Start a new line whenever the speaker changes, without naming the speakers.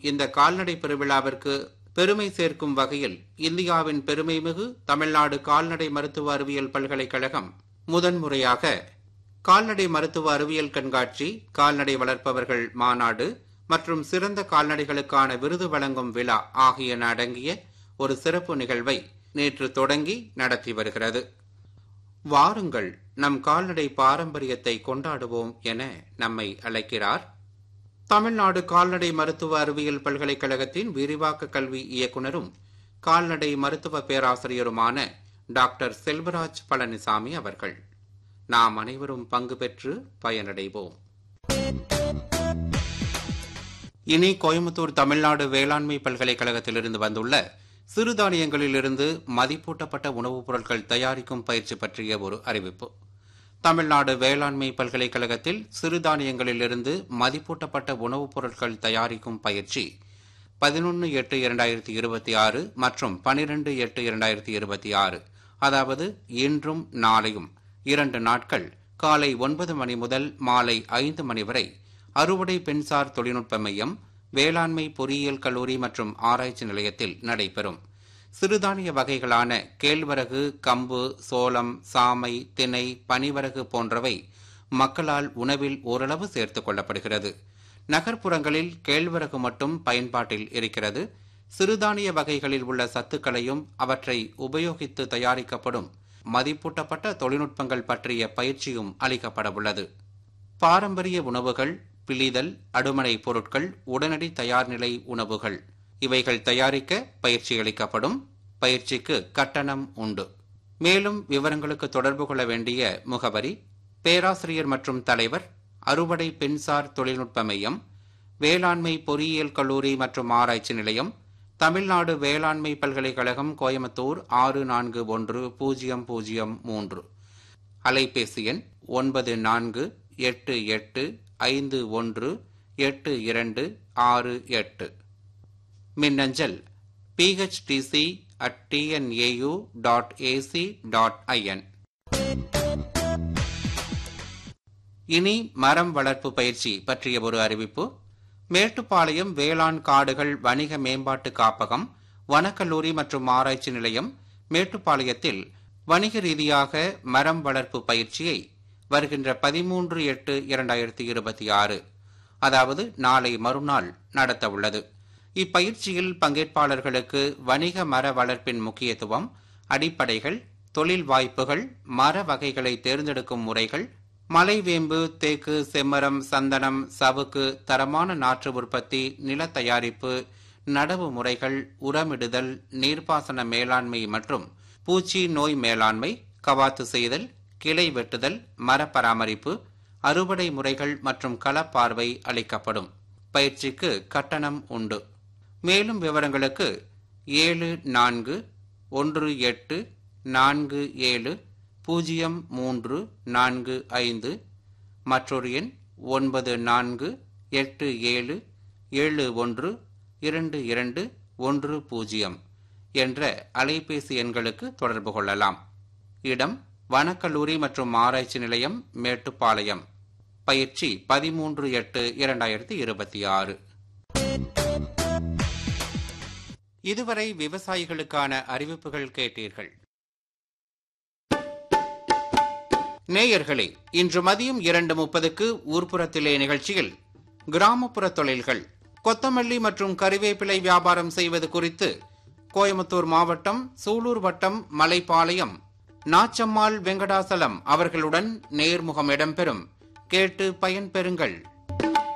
இந்த கால்நடை பெருவிழாவிற்கு பெருமை சேர்க்கும் வகையில் இந்தியாவின் பெருமைமிகு தமிழ்நாடு கால்நடை மருத்துவ அறிவியல் பல்கலைக்கழகம் முதன்முறையாக கால்நடை மருத்துவ அறிவியல் கண்காட்சி கால்நடை வளர்ப்பவர்கள் மாநாடு மற்றும் சிறந்த கால்நடைகளுக்கான விருது வழங்கும் விழா ஆகியன அடங்கிய ஒரு சிறப்பு நிகழ்வை நேற்று தொடங்கி நடத்தி வருகிறது வாருங்கள் நம் கால்நடை பாரம்பரியத்தை கொண்டாடுவோம் என நம்மை அழைக்கிறார் தமிழ்நாடு கால்நடை மருத்துவ அறிவியல் பல்கலைக்கழகத்தின் விரிவாக்க கல்வி இயக்குனரும் கால்நடை மருத்துவ பேராசிரியருமான டாக்டர் செல்வராஜ் பழனிசாமி அவர்கள் நாம் அனைவரும் பங்கு பெற்று பயனடைவோம் இனி கோயம்புத்தூர் தமிழ்நாடு வேளாண்மை பல்கலைக்கழகத்திலிருந்து வந்துள்ள சிறுதானியங்களிலிருந்து மதிப்பூட்டப்பட்ட உணவுப் பொருட்கள் தயாரிக்கும் பயிற்சி பற்றிய ஒரு அறிவிப்பு தமிழ்நாடு வேளாண்மை பல்கலைக்கழகத்தில் சிறுதானியங்களிலிருந்து மதிப்பூட்டப்பட்ட உணவுப் பொருட்கள் தயாரிக்கும் பயிற்சி பதினொன்று எட்டு இரண்டாயிரத்தி இருபத்தி ஆறு மற்றும் பனிரெண்டு எட்டு இரண்டாயிரத்தி இருபத்தி ஆறு அதாவது இன்றும் நாளையும் இரண்டு நாட்கள் காலை ஒன்பது மணி முதல் மாலை ஐந்து மணி வரை அறுவடை பெண்சார் தொழில்நுட்ப மையம் வேளாண்மை பொறியியல் கல்லூரி மற்றும் ஆராய்ச்சி நிலையத்தில் நடைபெறும் சிறுதானிய வகைகளான கேழ்வரகு கம்பு சோளம் சாமை திணை பனிவரகு போன்றவை மக்களால் உணவில் ஓரளவு சேர்த்துக் கொள்ளப்படுகிறது நகர்ப்புறங்களில் கேழ்வரகு மட்டும் பயன்பாட்டில் இருக்கிறது சிறுதானிய வகைகளில் உள்ள சத்துக்களையும் அவற்றை உபயோகித்து தயாரிக்கப்படும் மதிப்பூட்டப்பட்ட தொழில்நுட்பங்கள் பற்றிய பயிற்சியும் அளிக்கப்பட உள்ளது பாரம்பரிய உணவுகள் பிழிதல் அடுமனை பொருட்கள் உடனடி தயார்நிலை உணவுகள் இவைகள் தயாரிக்க பயிற்சி அளிக்கப்படும் பயிற்சிக்கு கட்டணம் உண்டு மேலும் விவரங்களுக்கு தொடர்பு கொள்ள வேண்டிய முகவரி பேராசிரியர் மற்றும் தலைவர் அறுவடை பெண்சார் தொழில்நுட்ப மையம் வேளாண்மை பொறியியல் கல்லூரி மற்றும் ஆராய்ச்சி நிலையம் தமிழ்நாடு வேளாண்மை பல்கலைக்கழகம் கோயம்புத்தூர் ஆறு நான்கு ஒன்று பூஜ்ஜியம் பூஜ்ஜியம் மூன்று அலைபேசி எண் ஒன்பது நான்கு எட்டு எட்டு ஐந்து ஒன்று எட்டு இரண்டு ஆறு எட்டு மின்னஞ்சல் PHDC at TNAU dot AC dot IN இனி மரம் வளர்ப்பு பயிற்சி பற்றிய ஒரு அறிவிப்பு மேட்டுப்பாளையம் வேளாண் காடுகள் வணிக மேம்பாட்டு காப்பகம் வனக்கல்லூரி மற்றும் ஆராய்ச்சி நிலையம் மேட்டுப்பாளையத்தில் வணிக ரீதியாக மரம் வளர்ப்பு பயிற்சியை வருகின்ற பதிமூன்று எட்டு இரண்டாயிரத்தி இருபத்தி ஆறு அதாவது நாளை மறுநாள் நடத்த உள்ளது இப்பயிற்சியில் பங்கேற்பாளர்களுக்கு வணிக மர வளர்ப்பின் முக்கியத்துவம் அடிப்படைகள் தொழில் வாய்ப்புகள் மர வகைகளை தேர்ந்தெடுக்கும் முறைகள் மலைவேம்பு தேக்கு செம்மரம் சந்தனம் சவுக்கு தரமான நாற்று உற்பத்தி நில தயாரிப்பு நடவு முறைகள் உரமிடுதல் நீர்ப்பாசன மேலாண்மை மற்றும் பூச்சி நோய் மேலாண்மை கவாத்து செய்தல் கிளை வெட்டுதல் மர பராமரிப்பு அறுவடை முறைகள் மற்றும் களப்பார்வை அளிக்கப்படும் பயிற்சிக்கு கட்டணம் உண்டு மேலும் விவரங்களுக்கு ஏழு நான்கு ஒன்று எட்டு நான்கு ஏழு பூஜ்ஜியம் மூன்று நான்கு ஐந்து மற்றொரு எண் ஒன்பது நான்கு எட்டு ஏழு ஏழு ஒன்று இரண்டு இரண்டு ஒன்று பூஜ்ஜியம் என்ற அலைபேசி எண்களுக்கு தொடர்பு கொள்ளலாம் இடம் வனக்கல்லூரி மற்றும் ஆராய்ச்சி நிலையம் மேட்டுப்பாளையம் பயிற்சி பதிமூன்று எட்டு இரண்டாயிரத்தி இருபத்தி ஆறு இதுவரை விவசாயிகளுக்கான அறிவிப்புகள் கேட்டீர்கள் நேயர்களே இன்று மதியம் இரண்டு முப்பதுக்கு ஊர்ப்புறத்திலே நிகழ்ச்சியில் கிராமப்புற தொழில்கள் கொத்தமல்லி மற்றும் கறிவேப்பிலை வியாபாரம் செய்வது குறித்து கோயம்புத்தூர் மாவட்டம் சூலூர் வட்டம் மலைப்பாளையம் நாச்சம்மாள் வெங்கடாசலம் அவர்களுடன் நேர்முகம் இடம்பெறும் கேட்டு பயன்பெறுங்கள்